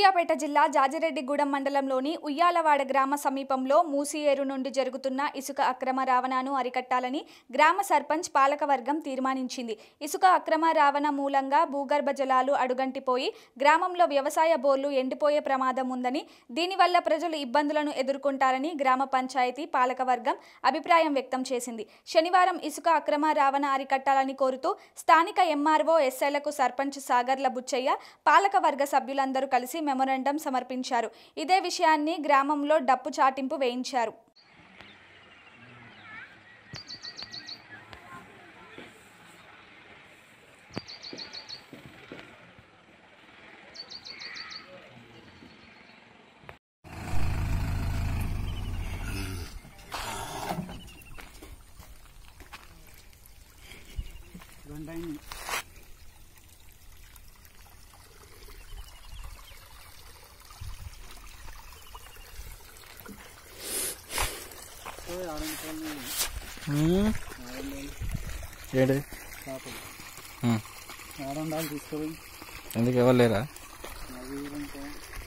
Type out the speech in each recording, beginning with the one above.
సూర్యాపేట జిల్లా జాజిరెడ్డిగూడెం మండలంలోని ఉయ్యాలవాడ గ్రామ సమీపంలో మూసియేరు నుండి జరుగుతున్న ఇసుక అక్రమ రవాణాను అరికట్టాలని గ్రామ సర్పంచ్ పాలకవర్గం తీర్మానించింది ఇసుక అక్రమ రవాణా మూలంగా భూగర్భ జలాలు అడుగంటిపోయి గ్రామంలో వ్యవసాయ బోర్లు ఎండిపోయే ప్రమాదం ఉందని దీనివల్ల ప్రజలు ఇబ్బందులను ఎదుర్కొంటారని గ్రామ పంచాయతీ పాలకవర్గం అభిప్రాయం వ్యక్తం చేసింది శనివారం ఇసుక అక్రమ రవాణా అరికట్టాలని కోరుతూ స్థానిక ఎంఆర్ఓ ఎస్ఐలకు సర్పంచ్ సాగర్ల బుచ్చయ్య పాలకవర్గ సభ్యులందరూ కలిసి మెమొరండం సమర్పించారు ఇదే విషయాన్ని గ్రామంలో డప్పు చాటింపు వేయించారు రెండైంది ఏంటి చేపలు ఉమ్. ఆడండాలు తీసుకొని ఎందుకు ఎవరు లేరా అవి ఇవంతా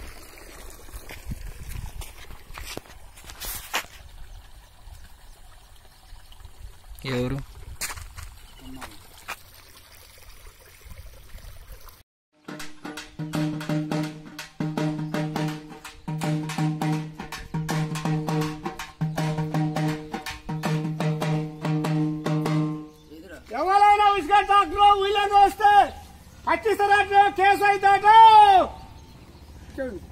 ఎవరు ఉన్నాయి ఎవరైనా ఉసుక ట్రాక్టర్ వీళ్ళని వస్తే పచ్చిస్తారా కేసు అయితే